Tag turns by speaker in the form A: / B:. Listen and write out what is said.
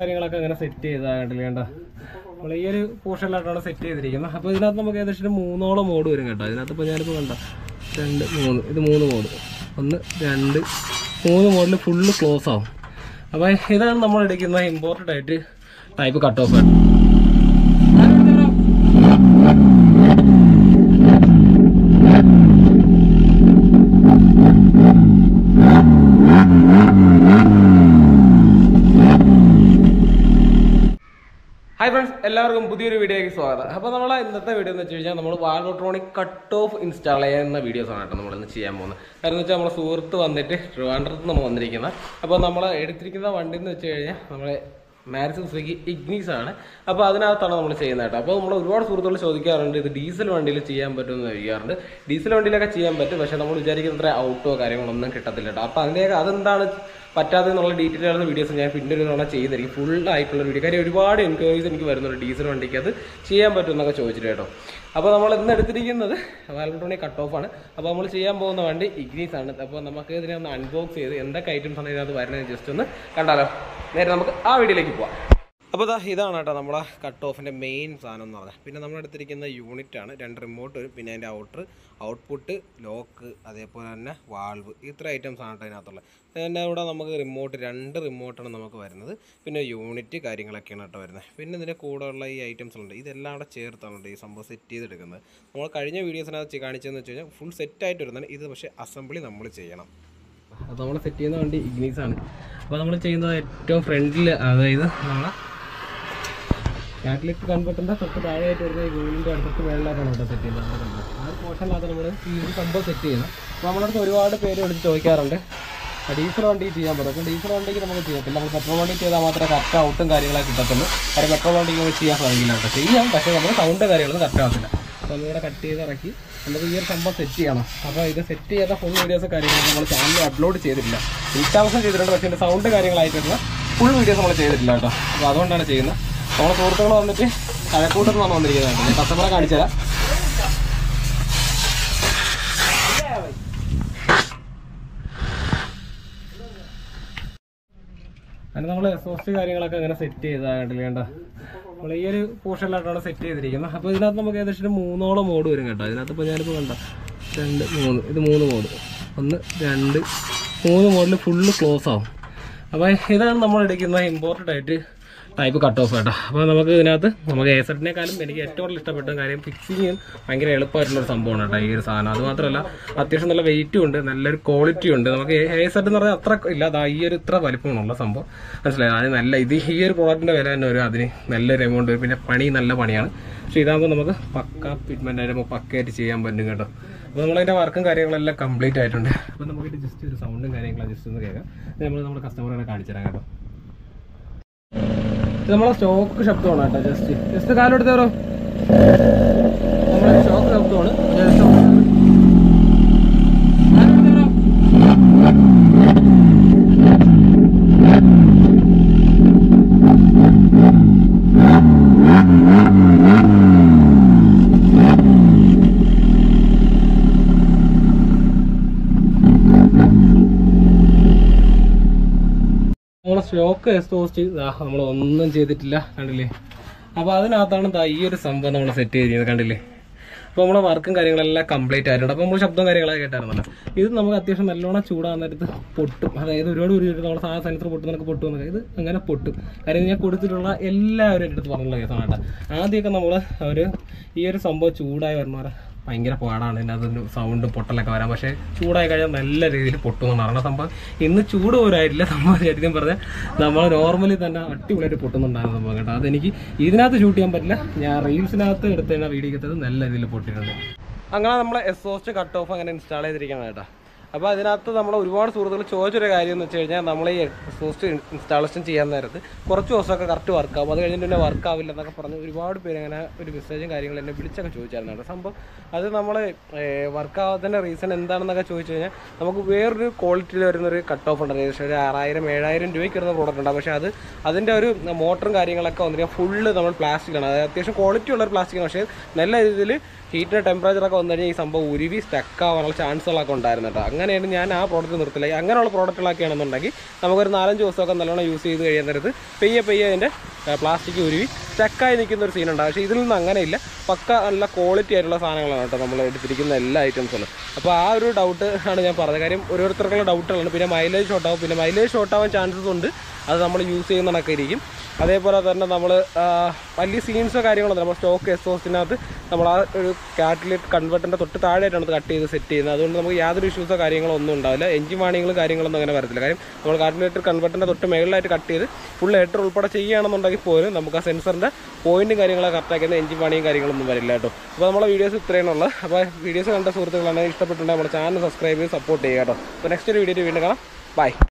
A: കാര്യങ്ങളൊക്കെ അങ്ങനെ സെറ്റ് ചെയ്താകണ്ടില്ല കേട്ടോ നമ്മൾ ഈ ഒരു പോർഷനിലായിട്ടാണ് സെറ്റ് ചെയ്തിരിക്കുന്നത് അപ്പോൾ ഇതിനകത്ത് നമുക്ക് ഏകദേശം ഒരു മൂന്നോളം മോഡ് വരും കേട്ടോ ഇതിനകത്ത് ഇപ്പോൾ ഞാനിപ്പോൾ കണ്ട രണ്ട് മൂന്ന് ഇത് മൂന്ന് മോഡ് ഒന്ന് രണ്ട് മൂന്ന് മോഡിൽ ഫുള്ള് ക്ലോസ് ആവും അപ്പോൾ ഇതാണ് നമ്മൾ എടുക്കുന്ന ഇമ്പോർട്ടൻ്റ് ആയിട്ട് type cut off hi friends എല്ലാവർക്കും പുതിയൊരു വീഡിയോയ്ക്ക് സ്വാഗതം അപ്പോൾ നമ്മളെ ഇന്നത്തെ വീഡിയോ എന്ന് വെച്ച് കഴിഞ്ഞാൽ നമ്മൾ വാൾവോട്രോണിക് കട്ട് ഓഫ് ഇൻസ്റ്റാൾ ചെയ്യുന്ന വീഡിയോസ് ആണ് കേട്ടോ നമ്മൾ ഇന്ന് ചെയ്യാൻ പോകുന്നത് കാരണം എന്ന് വെച്ചാൽ നമ്മളെ സുഹൃത്ത് വന്നിട്ട് ട്രിവാൻഡ്രത്ത് നമ്മൾ വന്നിരിക്കുന്നത് അപ്പോൾ നമ്മൾ എടുത്തിരിക്കുന്ന വണ്ടി എന്ന് വെച്ച് കഴിഞ്ഞാൽ നമ്മളെ മാരിസ് സുസുക്കി ഇഗ്നീസ് ആണ് അപ്പോൾ അതിനകത്താണ് നമ്മൾ ചെയ്യുന്നത് കേട്ടോ അപ്പോൾ നമ്മൾ ഒരുപാട് സുഹൃത്തുക്കൾ ചോദിക്കാറുണ്ട് ഇത് ഡീസൽ വണ്ടിയിൽ ചെയ്യാൻ പറ്റുമെന്ന് ചോദിക്കാറുണ്ട് ഡീസൽ വണ്ടിയിലൊക്കെ ചെയ്യാൻ പറ്റും പക്ഷേ നമ്മൾ വിചാരിക്കുന്ന അത്ര ഔട്ടോ കാര്യങ്ങളൊന്നും കിട്ടത്തില്ല കേട്ടോ അപ്പോൾ അതിൻ്റെയൊക്കെ അതെന്താണ് പറ്റാതെ എന്നുള്ള ഡീറ്റെയിൽ ആയിരുന്ന വീഡിയോസ് ഞാൻ പിന്നെ ഒരു തവണ ചെയ്തിരിക്കും ഫുൾ ആയിട്ടുള്ള വീഡിയോ കാര്യം ഒരുപാട് എൻക്വയറീസ് എനിക്ക് വരുന്നുണ്ട് ഡീസൽ വണ്ടിക്ക് അത് ചെയ്യാൻ പറ്റും എന്നൊക്കെ ചോദിച്ചിട്ട് കേട്ടോ അപ്പോൾ നമ്മൾ ഇന്ന് എടുത്തിരിക്കുന്നത് വാൽബട്ടോണി കട്ട് ഓഫ് ആണ് അപ്പോൾ നമ്മൾ ചെയ്യാൻ പോകുന്ന വണ്ടി ഇഗ്നീസ് ആണ് അപ്പോൾ നമുക്ക് ഇതിനെ ഒന്ന് അൺബോക്സ് ചെയ്ത് എന്തൊക്കെ ഐറ്റംസ് ആണ് ഇതിനകത്ത് വരുന്നത് ജസ്റ്റ് ഒന്ന് കണ്ടാലോ നേരെ നമുക്ക് ആ വീഡിയോയിലേക്ക് പോവാം അപ്പോൾ ദാ ഇതാണ് കേട്ടോ നമ്മുടെ കട്ട് ഓഫിൻ്റെ മെയിൻ സാധനം എന്ന് പറഞ്ഞാൽ പിന്നെ നമ്മൾ എടുത്തിരിക്കുന്ന യൂണിറ്റ് ആണ് രണ്ട് റിമോട്ട് വരും പിന്നെ അതിൻ്റെ ഔട്ടർ ഔട്ട്പുട്ട് ലോക്ക് അതേപോലെ തന്നെ വാൾവ് ഇത്ര ഐറ്റംസ് ആണ് കേട്ടോ ഇതിനകത്തുള്ളത് അതിൻ്റെ കൂടെ നമുക്ക് റിമോട്ട് രണ്ട് റിമോട്ടാണ് നമുക്ക് വരുന്നത് പിന്നെ യൂണിറ്റ് കാര്യങ്ങളൊക്കെയാണ് കേട്ടോ വരുന്നത് പിന്നെ ഇതിൻ്റെ കൂടെ ഉള്ള ഈ ഐറ്റംസ് ഉണ്ട് ഇതെല്ലാം കൂടെ ചേർത്താണ് കേട്ടോ ഈ സംഭവം സെറ്റ് ചെയ്തെടുക്കുന്നത് നമ്മൾ കഴിഞ്ഞ വീഡിയോസിനകത്ത് കാണിച്ചതെന്ന് വെച്ച് കഴിഞ്ഞാൽ ഫുൾ സെറ്റായിട്ട് വരുന്നതാണ് ഇത് പക്ഷേ അസംബ്ലി നമ്മൾ ചെയ്യണം അപ്പോൾ നമ്മൾ സെറ്റ് ചെയ്യുന്ന വണ്ടി ഇഗ്നീസ് ആണ് അപ്പോൾ നമ്മൾ ചെയ്യുന്നത് ഏറ്റവും ഫ്രണ്ടിൽ അതായത് നമ്മളെ കാറ്റലിക് കൺവെർട്ടറിൻ്റെ തൊട്ട് താഴെയായിട്ട് വരുന്ന ഈ വീടിൻ്റെ അടുത്ത് മേളിലായിട്ടാണ് കേട്ടോ സെറ്റ് ചെയ്യുന്നത് അവിടെ കണ്ടത്. ആ ഒരു പോർഷനിലാണ് നമ്മൾ ഈ ഒരു സംഭവം സെറ്റ് ചെയ്യുന്നത് അപ്പോൾ നമ്മളടുത്ത് ഒരുപാട് പേര് വിളിച്ച് ചോദിക്കാറുണ്ട് ഡീസൽ വണ്ടി ചെയ്യാൻ പറ്റും അപ്പോൾ ഡീസൽ വണ്ടിക്ക് നമുക്ക് ചെയ്യത്തില്ല നമ്മൾ പെട്രോൾ വണ്ടി ചെയ്താൽ മാത്രമേ കറക്റ്റ് ഔട്ടും കാര്യങ്ങളൊക്കെ കിട്ടത്തുള്ളൂ കാര്യം പെട്രോൾ വണ്ടിക്ക് നമുക്ക് ചെയ്യാൻ സാധിക്കില്ല കേട്ടോ ചെയ്യാം പക്ഷേ നമ്മൾ സൗണ്ട് കാര്യങ്ങളൊന്നും കറക്റ്റ് ആവത്തില്ല അപ്പോൾ നമ്മളിവിടെ കട്ട് ചെയ്ത് ഇറക്കി നമുക്ക് ഈ ഒരു സംഭവം സെറ്റ് ചെയ്യണം അപ്പോൾ ഇത് സെറ്റ് ചെയ്ത ഫുൾ വീഡിയോസ് കാര്യങ്ങൾ നമ്മൾ ചാനലിൽ അപ്ലോഡ് ചെയ്തിട്ടില്ല ഇൻസ്റ്റാൾഷൻ ചെയ്തിട്ടുണ്ട് പക്ഷേ ഇതിൻ്റെ സൗണ്ട് കാര്യങ്ങളായിട്ടുള്ള ഫുൾ വീഡിയോസ് നമ്മൾ ചെയ്തിട്ടില്ല കേട്ടോ അപ്പോൾ അതുകൊണ്ടാണ് ചെയ്യുന്നത് നമ്മളെ സുഹൃത്തുക്കൾ വന്നിട്ട് കഴക്കൂട്ടത്ത് നിന്നാണ് വന്നിരിക്കുന്നത് കേട്ടോ. ഞാൻ കസ്റ്റമറെ കാണിച്ചു തരാം അങ്ങനെ നമ്മൾ എക്സോസ്റ്റ് കാര്യങ്ങളൊക്കെ അങ്ങനെ സെറ്റ് ചെയ്താകണ്ടില്ല കേട്ടോ നമ്മൾ ഈ ഒരു പോർഷനിലായിട്ടാണ് സെറ്റ് ചെയ്തിരിക്കുന്നത് അപ്പോൾ ഇതിനകത്ത് നമുക്ക് ഏകദേശം ഒരു മൂന്നോളം മോഡ് വരും കേട്ടോ ഇതിനകത്ത് ഇപ്പോൾ ഞാനിപ്പോൾ കണ്ട രണ്ട് മൂന്ന് ഇത് മൂന്ന് മോഡ് ഒന്ന് രണ്ട് മൂന്ന് മോഡിൽ ഫുള്ള് ക്ലോസ് ആവും അപ്പോൾ ഇതാണ് നമ്മൾ എടുക്കുന്ന ഇമ്പോർട്ടൻ്റ് ആയിട്ട് ടൈപ്പ് കട്ട് ഓഫ് കേട്ടോ അപ്പോൾ നമുക്ക് ഇതിനകത്ത് നമുക്ക് എ സെറ്റിനേക്കാളും എനിക്ക് ഏറ്റവും കൂടുതൽ ഇഷ്ടപ്പെട്ട കാര്യം ഫിക്സിങ് ഭയങ്കര എളുപ്പമായിട്ടുള്ള ഒരു സംഭവമാണ് കേട്ടോ ഈ ഒരു സാധനം അത് മാത്രമല്ല അത്യാവശ്യം നല്ല വെയിറ്റും ഉണ്ട് നല്ലൊരു ക്വാളിറ്റി ഉണ്ട് നമുക്ക് എ സെറ്റ് എന്ന് പറഞ്ഞാൽ അത്ര ഇല്ല അതാ ഈ ഒരു ഇത്ര വലിപ്പമുള്ള സംഭവം മനസ്സിലായി അത് നല്ല ഇത് ഈ ഒരു പ്രോഡക്റ്റിൻ്റെ വില തന്നെ വരും അതിന് നല്ലൊരു എമൗണ്ട് വരും പിന്നെ പണി നല്ല പണിയാണ് പക്ഷേ ഇതാകുമ്പോൾ നമുക്ക് പക്ക ഫിറ്റ്മെൻ്റ് ആയിട്ട് പക്കയായിട്ട് ചെയ്യാൻ പറ്റും കേട്ടോ അപ്പോൾ നമ്മളതിൻ്റെ വർക്കും കാര്യങ്ങളെല്ലാം കംപ്ലീറ്റ് ആയിട്ടുണ്ട് അപ്പോൾ നമുക്കിത് ജസ്റ്റ് ഒരു സൗണ്ടും കാര്യങ്ങളും ജസ്റ്റ് ഒന്ന് കേൾക്കാം ഇത് നമ്മൾ നമ്മുടെ കസ്റ്റമറെ കാണിച്ചു തരാം കേട്ടോ ഇത് നമ്മളെ സ്റ്റോക്ക് ശബ്ദമാണ് കേട്ടോ ജസ്റ്റ് ജസ്റ്റ് കാലം എടുത്തവരോ നമ്മുടെ സ്റ്റോക്ക് ശബ്ദമാണ് ജസ്റ്റ് നമ്മളെ സ്റ്റോക്ക് എക്സ്പോസ്റ്റ് നമ്മൾ ഒന്നും ചെയ്തിട്ടില്ല കണ്ടില്ലേ അപ്പോൾ അതിനകത്താണ് ദാ ഈ ഒരു സംഭവം നമ്മൾ സെറ്റ് ചെയ്തിരിക്കുന്നത് കണ്ടില്ലേ അപ്പോൾ നമ്മളെ വർക്കും കാര്യങ്ങളെല്ലാം കംപ്ലീറ്റ് ആയിട്ടുണ്ട് അപ്പോൾ നമ്മൾ ശബ്ദവും കാര്യങ്ങളൊക്കെ കേട്ടായിരുന്നല്ലോ ഇത് നമുക്ക് അത്യാവശ്യം നല്ലോണം ചൂടാകുന്ന നേരത്ത് പൊട്ടും അതായത് ഒരുപാട് ഒരു നമ്മുടെ സാധാ സാധനത്തിൽ പൊട്ടും നമുക്ക് പൊട്ടും എന്നൊക്കെ ഇത് അങ്ങനെ പൊട്ടും കാര്യം ഞാൻ കൊടുത്തിട്ടുള്ള എല്ലാവരും എൻ്റെ അടുത്ത് പറഞ്ഞുള്ള കേസാണ് കേട്ടോ ആദ്യമൊക്കെ നമ്മൾ ഒരു ഈ ഒരു സംഭവം ചൂടായി വരണവരെ ഭയങ്കര പാടാണ് ഇതിൻ്റെ അതൊരു സൗണ്ട് പൊട്ടലൊക്കെ വരാം പക്ഷേ ചൂടായി കഴിഞ്ഞാൽ നല്ല രീതിയിൽ പൊട്ടുമെന്ന് പറയുന്ന സംഭവം ഇന്ന് ചൂട് പോരായിട്ടില്ല സംഭവം ശരിക്കും പറഞ്ഞാൽ നമ്മൾ നോർമലി തന്നെ അടിപൊളിയായിട്ട് പൊട്ടുന്നുണ്ടായിരുന്നു സംഭവം കേട്ടോ അതെനിക്ക് ഇതിനകത്ത് ഷൂട്ട് ചെയ്യാൻ പറ്റില്ല ഞാൻ റീൽസിനകത്ത് എടുത്ത വീഡിയോ എടുത്തത് നല്ല രീതിയിൽ പൊട്ടിയിട്ടുണ്ട് അങ്ങനെ നമ്മൾ എക്സോസ്റ്റ് കട്ട് ഓഫ് അങ്ങനെ ഇൻസ്റ്റാൾ ചെയ്തിരിക്കണം കേട്ടോ അപ്പോൾ അതിനകത്ത് നമ്മൾ ഒരുപാട് സുഹൃത്തുക്കൾ ചോദിച്ചൊരു കാര്യം എന്ന് വെച്ച് കഴിഞ്ഞാൽ നമ്മൾ ഈ എക്സോസ്റ്റ് ഇൻസ്റ്റാളേഷൻ ചെയ്യാൻ നേരത്ത് കുറച്ച് ദിവസമൊക്കെ കറക്റ്റ് വർക്ക് ആവും അത് കഴിഞ്ഞിട്ട് പിന്നെ വർക്ക് ആവില്ല എന്നൊക്കെ പറഞ്ഞ് ഒരുപാട് പേര് അങ്ങനെ ഒരു മെസ്സേജും കാര്യങ്ങളും എന്നെ വിളിച്ചൊക്കെ ചോദിച്ചായിരുന്നു കേട്ടോ സംഭവം അത് നമ്മൾ വർക്ക് ആവാത്തതിൻ്റെ റീസൺ എന്താണെന്നൊക്കെ ചോദിച്ചു കഴിഞ്ഞാൽ നമുക്ക് വേറൊരു ക്വാളിറ്റിയിൽ വരുന്നൊരു കട്ട് ഓഫ് ഉണ്ട് ഏകദേശം ഒരു ആറായിരം ഏഴായിരം രൂപയ്ക്ക് വരുന്ന പ്രോഡക്റ്റ് ഉണ്ട് പക്ഷേ അത് അതിൻ്റെ ഒരു മോട്ടറും കാര്യങ്ങളൊക്കെ വന്നിട്ട് ഫുള്ള് നമ്മൾ പ്ലാസ്റ്റിക്കാണ് അതായത് അത്യാവശ്യം ക്വാളിറ്റി ഉള്ള ഒരു പ്ലാസ്റ്റിക്കാണ് പക്ഷേ നല്ല രീതിയിൽ ഹീറ്റിൻ്റെ ടെമ്പറേച്ചറൊക്കെ വന്നു കഴിഞ്ഞാൽ ഈ സംഭവം ഉരുവി സ്റ്റക്ക് ആവാനുള്ള ചാൻസുകളൊക്കെ ഉണ്ടായിരുന്നു കേട്ടോ അങ്ങനെ അങ്ങനെയാണ് ഞാൻ ആ പ്രോഡക്റ്റ് നിർത്തില്ല അങ്ങനെയുള്ള പ്രോഡക്റ്റുകളൊക്കെ ആണെന്നുണ്ടെങ്കിൽ നമുക്കൊരു നാലഞ്ച് ദിവസമൊക്കെ നല്ലോണം യൂസ് ചെയ്ത് കഴിയാൻ നേരത്ത് പെയ്യെ പെയ്യെ അതിൻ്റെ പ്ലാസ്റ്റിക് ഉരുവി ചക്കായി നിൽക്കുന്ന ഒരു സീനുണ്ട് പക്ഷേ ഇതിൽ നിന്ന് അങ്ങനെയില്ല പക്ക നല്ല ക്വാളിറ്റി ആയിട്ടുള്ള സാധനങ്ങളാണ് കേട്ടോ നമ്മൾ എടുത്തിരിക്കുന്ന എല്ലാ ഐറ്റംസുകളും അപ്പോൾ ആ ഒരു ഡൗട്ട് ആണ് ഞാൻ പറഞ്ഞത് കാര്യം ഓരോരുത്തർക്കുള്ള ഡൗട്ടുകളാണ് പിന്നെ മൈലേജ് ഷോർട്ടാവും പിന്നെ മൈലേജ് ഷോർട്ടാവാൻ ചാൻസസ് ഉണ്ട് അത് നമ്മൾ യൂസ് ചെയ്യുന്ന കണക്കെ ഇരിക്കും അതേപോലെ തന്നെ നമ്മൾ വലിയ സീൻസോ കാര്യങ്ങളോ നമ്മൾ സ്റ്റോക്ക് എക്സോസ്റ്റിനകത്ത് നമ്മൾ ആ ഒരു കാറ്റലിറ്റ് കൺവെർട്ടറിൻ്റെ തൊട്ട് താഴെയായിട്ടാണ് അത് കട്ട് ചെയ്ത് സെറ്റ് ചെയ്യുന്നത് അതുകൊണ്ട് നമുക്ക് യാതൊരു ഇഷ്യൂസോ കാര്യങ്ങളോ ഒന്നും ഉണ്ടാവില്ല എഞ്ചിൻ വാണിങ്ങളും കാര്യങ്ങളൊന്നും അങ്ങനെ വരത്തില്ല കാര്യം നമ്മൾ കാറ്റലിറ്റർ കൺവെർട്ടറിൻ്റെ തൊട്ട് മേളിലായിട്ട് കട്ട് ചെയ്ത് ഫുൾ ഹെഡർ ഉൾപ്പെടെ ചെയ്യുകയാണെന്നുണ്ടെങ്കിൽ പോലും നമുക്ക് ആ സെൻസറിൻ്റെ പോയിന്റും കാര്യങ്ങളൊക്കെ കറക്റ്റാക്കുന്ന എഞ്ചിൻ വാണിയും കാര്യങ്ങളൊന്നും വരില്ല കേട്ടോ അപ്പോൾ നമ്മളെ വീഡിയോസ് ഇത്രയാണുള്ളത് അപ്പോൾ വീഡിയോസ് കണ്ട സുഹൃത്തുക്കളാണെങ്കിൽ ഇഷ്ടപ്പെട്ടുണ്ടെങ്കിൽ നമ്മുടെ ചാനൽ സബ്സ്ക്രൈബ് ചെയ്ത് സപ്പോർട്ട് ചെയ്യുക കേട്ടോ അപ്പോൾ നെക്സ്റ്റ് ഒരു വീഡിയോ വീണ്ടും കാണാം ബൈ